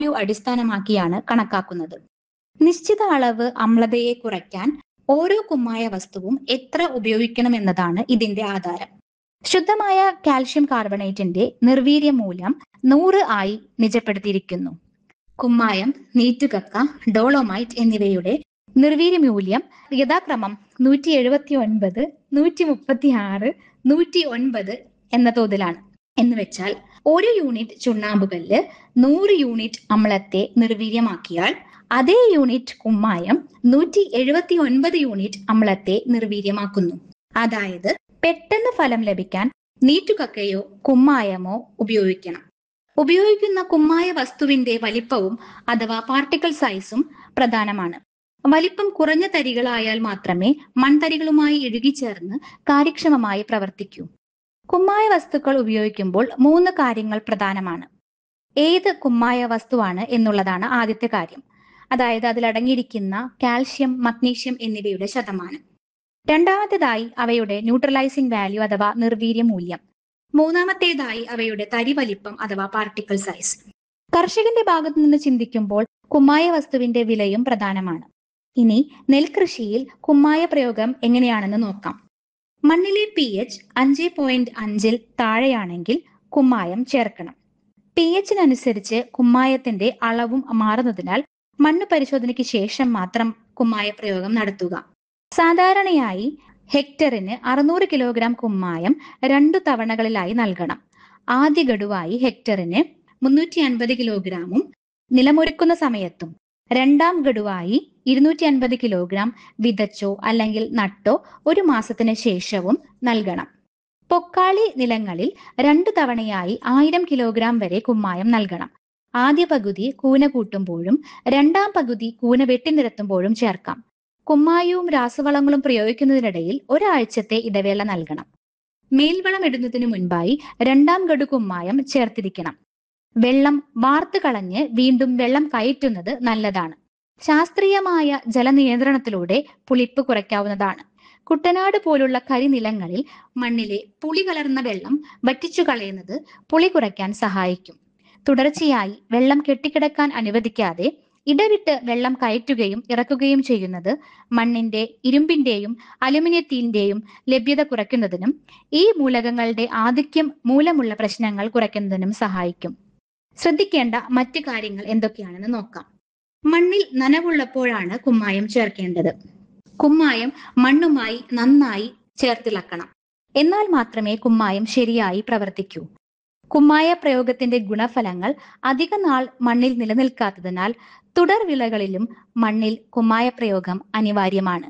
value അടിസ്ഥാനമാക്കിയാണ് കണക്കാക്കുന്നത് നിശ്ചിത അളവ് അമ്ലതയെ കുറയ്ക്കാൻ ഓരോ കുമ്മായ വസ്തുവും എത്ര ഉപയോഗിക്കണം എന്നതാണ് ഇതിന്റെ ആധാരം ശുദ്ധമായ കാൽഷ്യം കാർബണേറ്റിന്റെ നിർവീര്യ മൂല്യം നൂറ് ആയി നിജപ്പെടുത്തിയിരിക്കുന്നു കുമ്മായം നീറ്റുകക്ക ഡോളോമൈറ്റ് എന്നിവയുടെ നിർവീര്യ മൂല്യം യഥാക്രമം നൂറ്റി എഴുപത്തി ഒൻപത് നൂറ്റി മുപ്പത്തി ആറ് നൂറ്റി ഒൻപത് എന്ന തോതിലാണ് എന്ന് വെച്ചാൽ ഒരു യൂണിറ്റ് ചുണ്ണാമ്പുകല്ല് നൂറ് യൂണിറ്റ് അമ്ലത്തെ നിർവീര്യമാക്കിയാൽ അതേ യൂണിറ്റ് കുമ്മായം നൂറ്റി എഴുപത്തി ഒൻപത് യൂണിറ്റ് അമ്ലത്തെ നിർവീര്യമാക്കുന്നു അതായത് പെട്ടെന്ന് ഫലം ലഭിക്കാൻ നീറ്റുകക്കയോ കുമ്മായമോ ഉപയോഗിക്കണം ഉപയോഗിക്കുന്ന കുമ്മായ വസ്തുവിന്റെ വലിപ്പവും അഥവാ പാർട്ടിക്കിൾ സൈസും പ്രധാനമാണ് വലിപ്പം കുറഞ്ഞ തരികളായാൽ മാത്രമേ മൺതരികളുമായി ഇഴുകിച്ചേർന്ന് കാര്യക്ഷമമായി പ്രവർത്തിക്കൂ കുമ്മായ വസ്തുക്കൾ ഉപയോഗിക്കുമ്പോൾ മൂന്ന് കാര്യങ്ങൾ പ്രധാനമാണ് ഏത് കുമ്മായ വസ്തുവാണ് എന്നുള്ളതാണ് ആദ്യത്തെ കാര്യം അതായത് അതിൽ അടങ്ങിയിരിക്കുന്ന കാൽഷ്യം മഗ്നീഷ്യം എന്നിവയുടെ ശതമാനം രണ്ടാമത്തേതായി അവയുടെ ന്യൂട്രലൈസിംഗ് വാല്യൂ അഥവാ നിർവീര്യ മൂല്യം മൂന്നാമത്തേതായി അവയുടെ തരി വലിപ്പം അഥവാ പാർട്ടിക്കിൾ സൈസ് കർഷകന്റെ ഭാഗത്തു നിന്ന് ചിന്തിക്കുമ്പോൾ കുമ്മായ വസ്തുവിന്റെ വിലയും പ്രധാനമാണ് ഇനി നെൽകൃഷിയിൽ കുമ്മായ പ്രയോഗം എങ്ങനെയാണെന്ന് നോക്കാം മണ്ണിലെ പി എച്ച് അഞ്ച് പോയിന്റ് അഞ്ചിൽ താഴെയാണെങ്കിൽ കുമ്മായം ചേർക്കണം പി എച്ചിനനുസരിച്ച് കുമ്മായത്തിന്റെ അളവും മാറുന്നതിനാൽ മണ്ണ് പരിശോധനയ്ക്ക് ശേഷം മാത്രം കുമ്മായ പ്രയോഗം നടത്തുക സാധാരണയായി ഹെക്ടറിന് അറുന്നൂറ് കിലോഗ്രാം കുമ്മായം രണ്ടു തവണകളിലായി നൽകണം ആദ്യ ഗഡുവായി ഹെക്ടറിന് മുന്നൂറ്റി അൻപത് കിലോഗ്രാമും നിലമൊരുക്കുന്ന സമയത്തും രണ്ടാം ഗഡുവായി ഇരുന്നൂറ്റി അൻപത് കിലോഗ്രാം വിതച്ചോ അല്ലെങ്കിൽ നട്ടോ ഒരു മാസത്തിന് ശേഷവും നൽകണം പൊക്കാളി നിലങ്ങളിൽ രണ്ടു തവണയായി ആയിരം കിലോഗ്രാം വരെ കുമ്മായം നൽകണം ആദ്യ പകുതി കൂന കൂട്ടുമ്പോഴും രണ്ടാം പകുതി കൂന വെട്ടിനിരത്തുമ്പോഴും ചേർക്കാം കുമ്മായവും രാസവളങ്ങളും പ്രയോഗിക്കുന്നതിനിടയിൽ ഒരാഴ്ചത്തെ ഇടവേള നൽകണം മേൽവളം ഇടുന്നതിന് മുൻപായി രണ്ടാം ഗഡു കുമ്മായം ചേർത്തിരിക്കണം വെള്ളം വാർത്തു കളഞ്ഞ് വീണ്ടും വെള്ളം കയറ്റുന്നത് നല്ലതാണ് ശാസ്ത്രീയമായ ജലനിയന്ത്രണത്തിലൂടെ പുളിപ്പ് കുറയ്ക്കാവുന്നതാണ് കുട്ടനാട് പോലുള്ള കരിനിലങ്ങളിൽ മണ്ണിലെ പുളി കലർന്ന വെള്ളം വറ്റിച്ചു കളയുന്നത് പുളി കുറയ്ക്കാൻ സഹായിക്കും തുടർച്ചയായി വെള്ളം കെട്ടിക്കിടക്കാൻ അനുവദിക്കാതെ ഇടവിട്ട് വെള്ളം കയറ്റുകയും ഇറക്കുകയും ചെയ്യുന്നത് മണ്ണിന്റെ ഇരുമ്പിന്റെയും അലുമിനിയത്തിന്റെയും ലഭ്യത കുറയ്ക്കുന്നതിനും ഈ മൂലകങ്ങളുടെ ആധിക്യം മൂലമുള്ള പ്രശ്നങ്ങൾ കുറയ്ക്കുന്നതിനും സഹായിക്കും ശ്രദ്ധിക്കേണ്ട മറ്റു കാര്യങ്ങൾ എന്തൊക്കെയാണെന്ന് നോക്കാം മണ്ണിൽ നനവുള്ളപ്പോഴാണ് കുമ്മായം ചേർക്കേണ്ടത് കുമ്മായം മണ്ണുമായി നന്നായി ചേർത്തിളക്കണം എന്നാൽ മാത്രമേ കുമ്മായം ശരിയായി പ്രവർത്തിക്കൂ കുമ്മായ പ്രയോഗത്തിന്റെ ഗുണഫലങ്ങൾ അധിക നാൾ മണ്ണിൽ നിലനിൽക്കാത്തതിനാൽ തുടർ വിളകളിലും മണ്ണിൽ കുമ്മായ പ്രയോഗം അനിവാര്യമാണ്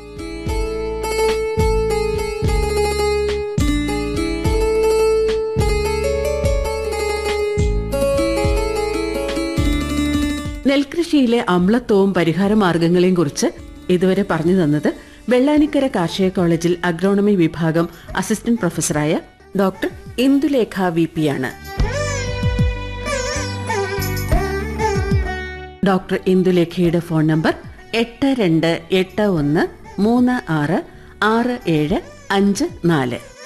നെൽകൃഷിയിലെ അമ്ലത്വവും പരിഹാര മാർഗങ്ങളെയും കുറിച്ച് ഇതുവരെ പറഞ്ഞു തന്നത് വെള്ളാനിക്കര കാർഷിക കോളേജിൽ അഗ്രോണമി വിഭാഗം അസിസ്റ്റന്റ് പ്രൊഫസറായ ഡോക്ടർ ഇന്ദുലേഖ വി പി ആണ് ഡോക്ടർ ഇന്ദുലേഖയുടെ ഫോൺ നമ്പർ എട്ട് രണ്ട് എട്ട് ഒന്ന് മൂന്ന് ആറ് ആറ് ഏഴ് അഞ്ച് നാല്